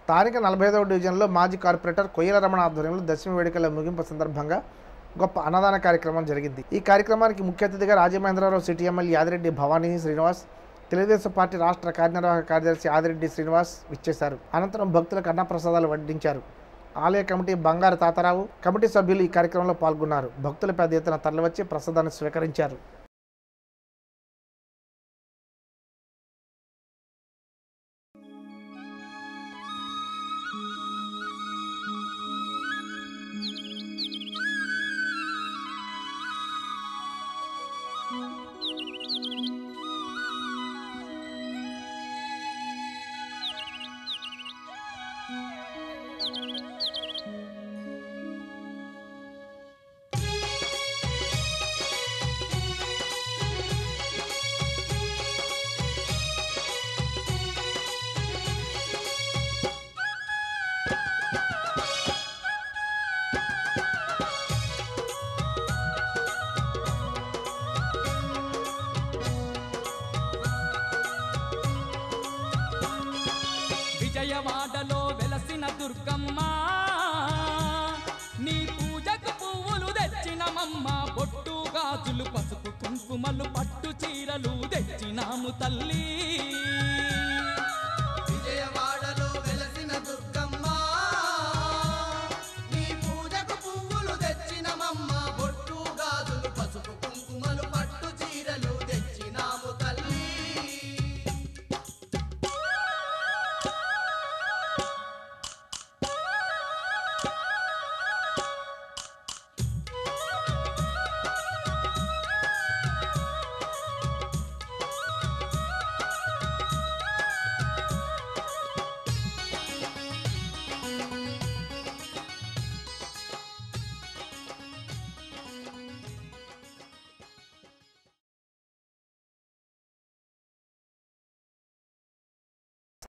స్థానిక నలభై ఐదవ డివిజన్లో మాజీ కార్పొరేటర్ కొయ్యల రమణ ఆధ్వర్యంలో దశమి వేడుకల ముగింపు సందర్భంగా గొప్ప అన్నదాన కార్యక్రమం జరిగింది ఈ కార్యక్రమానికి ముఖ్య అతిథిగా Rajamahendravaram city MLA Yadireddy Bhavani Srinivas Telugu Desam party రాష్ట్ర కార్యనిర్వాహక కార్యదర్శి ఆదిరెడ్డి శ్రీనివాస్ విచ్చేశారు అనంతరం భక్తులకు అన్నప్రసాదాలు వడ్డించారు ఆలయ కమిటీ బంగారు తాతారావు కమిటీ సభ్యులు ఈ కార్యక్రమంలో పాల్గొన్నారు భక్తులు పెద్ద ఎత్తున తరలివచ్చి ప్రసాదాన్ని స్వీకరించారు విజయవాడలో వెలసిన దుర్గమ్మ నీ పూజకు పువ్వులు తెచ్చినమమ్మ బొట్టు గాజులు పసుపు కుంకుమలు పట్టు చీరలు తెచ్చినాము తల్లి